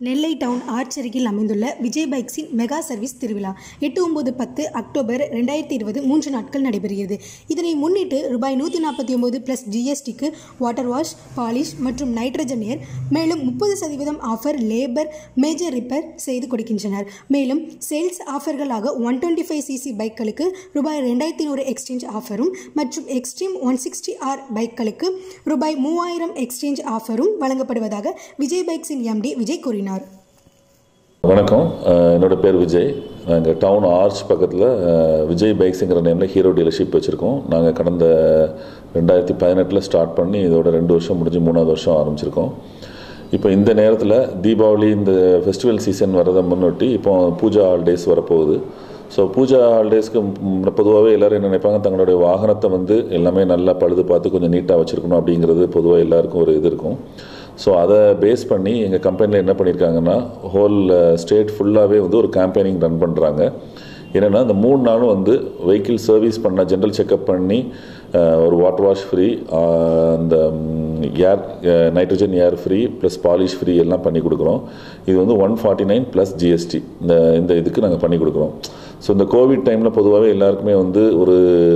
நெல்லை down arch அருகில் அமைந்துள்ள Vijay பைக்ஸின் mega service திருவிழா எட்டு ஒன்பது பத்து அக்டோபர் ரெண்டாயிரத்தி இருபது மூன்று நாட்கள் நடைபெறுகிறது இதனை முன்னிட்டு ரூபாய் நூற்றி நாற்பத்தி ஒம்பது ப்ளஸ் ஜிஎஸ்டிக்கு வாட்டர் வாஷ் பாலிஷ் மற்றும் நைட்ரஜன் ஏர் மேலும் முப்பது சதவீதம் ஆஃபர் லேபர் மேஜர் ரிப்பேர் செய்து கொடுக்கின்றனர் மேலும் சேல்ஸ் ஆஃபர்களாக ஒன் டுவெண்ட்டி ஃபைவ் சிசி பைக்களுக்கு ரூபாய் ரெண்டாயிரத்தி நூறு எக்ஸ்சேஞ்ச் ஆஃபரும் மற்றும் எக்ஸ்ட்ரீம் ஒன் சிக்ஸ்டி ஆர் பைக்களுக்கு ரூபாய் மூவாயிரம் எக்ஸ்சேஞ்ச் ஆஃபரும் வழங்கப்படுவதாக விஜய் பைக்ஸின் எம்டி விஜய் கூறினார் வணக்கம் அஹ் என்னோட பேர் விஜய் நாங்கள் டவுன் ஆர்ச் பக்கத்தில் அஹ், விஜய் பைக்ஸுங்கிற நேமில் ஹீரோ டீலர்ஷிப் வச்சுருக்கோம் நாங்கள் கடந்த ரெண்டாயிரத்தி பதினெட்டில் ஸ்டார்ட் பண்ணி இதோட ரெண்டு வருஷம் முடிஞ்சு மூணாவது வருஷம் ஆரம்பிச்சிருக்கோம் இப்போ இந்த நேரத்தில் தீபாவளி இந்த ஃபெஸ்டிவல் சீசன் வரதை முன்னொட்டி இப்போ பூஜா ஹாலிடேஸ் வரப்போகுது ஸோ பூஜா ஹாலிடேஸ்க்கு பொதுவாகவே எல்லோரும் என்ன நினைப்பாங்க தங்களுடைய வாகனத்தை வந்து எல்லாமே நல்லா பழுது பார்த்து கொஞ்சம் நீட்டாக வச்சுருக்கணும் அப்படிங்கிறது பொதுவாக எல்லாருக்கும் ஒரு இது இருக்கும் ஸோ அதை பேஸ் பண்ணி எங்கள் கம்பெனியில் என்ன பண்ணியிருக்காங்கன்னா ஹோல் ஸ்டேட் ஃபுல்லாகவே வந்து ஒரு கேம்பெயினிங் ரன் பண்ணுறாங்க என்னென்னா இந்த மூணு நாளும் வந்து வெஹிக்கிள் சர்வீஸ் பண்ண ஜென்ரல் செக்கப் பண்ணி அஹ், ஒரு வாட்டர் வாஷ் ஃப்ரீ அந்த air nitrogen air free plus polish free எல்லாம் பண்ணி கொடுக்குறோம் இது வந்து one forty nine plus GST இந்த இந்த இதுக்கு நாங்கள் பண்ணி கொடுக்குறோம் ஸோ இந்த கோவிட் டைமில் பொதுவாகவே எல்லாருக்குமே வந்து ஒரு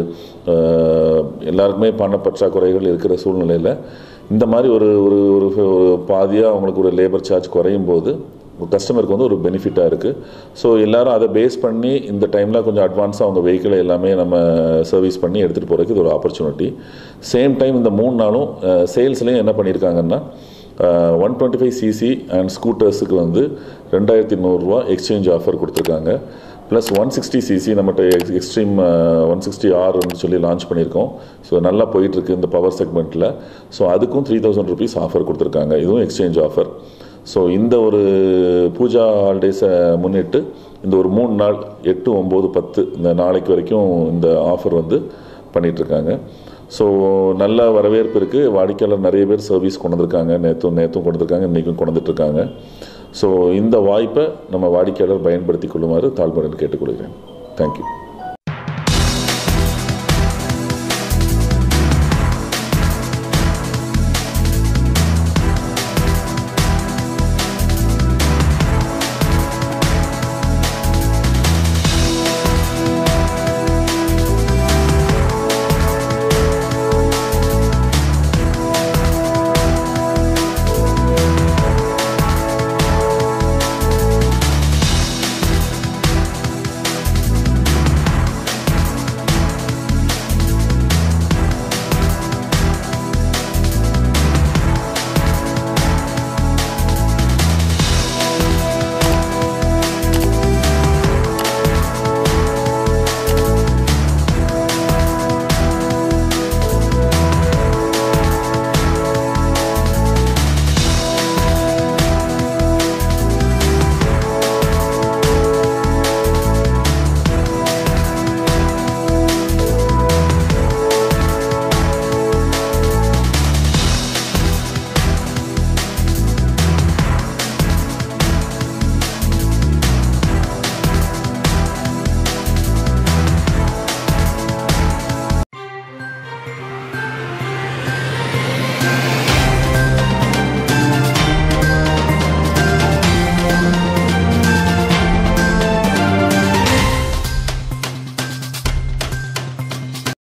அஹ், எல்லாருக்குமே பண பற்றாக்குறைகள் இருக்கிற சூழ்நிலையில் இந்த மாதிரி ஒரு ஒரு ஒரு ஒரு பாதியாக அவங்களுக்கு ஒரு லேபர் சார்ஜ் குறையும் போது கஸ்டமருக்கு வந்து ஒரு பெனிஃபிட்டாக இருக்குது ஸோ எல்லாரும் அதை பேஸ் பண்ணி இந்த டைமில் கொஞ்சம் அட்வான்ஸாக அவங்க வெஹிக்கிளை எல்லாமே நம்ம சர்வீஸ் பண்ணி எடுத்துகிட்டு போகிறதுக்கு இது ஒரு ஆப்பர்ச்சுனிட்டி சேம் டைம் இந்த மூணு நாளும் சேல்ஸ்லேயும் என்ன பண்ணியிருக்காங்கன்னா one twenty five CC and ஸ்கூட்டர்ஸுக்கு வந்து ரெண்டாயிரத்தி நூறுரூவா எக்ஸ்சேஞ்ச் ஆஃபர் கொடுத்துருக்காங்க ப்ளஸ் ஒன் சிக்ஸ்டி சிசி நம்மகிட்ட எக்ஸ்ட்ரீம் ஒன் சிக்ஸ்டி ஆர்னு சொல்லி லான்ச் பண்ணியிருக்கோம் ஸோ நல்லா போயிட்டுருக்கு இந்த பவர் செக்மெண்ட்டில் ஸோ அதுக்கும் த்ரீ தௌசண்ட் ருபீஸ் ஆஃபர் கொடுத்துருக்காங்க இதுவும் எக்ஸ்சேஞ்ச் ஆஃபர் ஸோ இந்த ஒரு பூஜா ஹாலிடேஸை முன்னிட்டு இந்த ஒரு மூணு நாள் எட்டு ஒம்பது பத்து இந்த நாளைக்கு வரைக்கும் இந்த ஆஃபர் வந்து பண்ணிகிட்ருக்காங்க ஸோ நல்ல வரவேற்பு இருக்குது வாடிக்கையாளர் நிறைய பேர் சர்வீஸ் கொண்டு வந்திருக்காங்க நேற்றும் நேற்றும் கொண்டு வந்திருக்காங்க இன்றைக்கும் கொண்டு வந்துட்டுருக்காங்க ஸோ இந்த வாய்ப்பை நம்ம வாடிக்கையாளர் பயன்படுத்தி கொள்ளுமாறு தாழ்மையுடன் கேட்டுக்கொள்கிறேன் தேங்க்யூ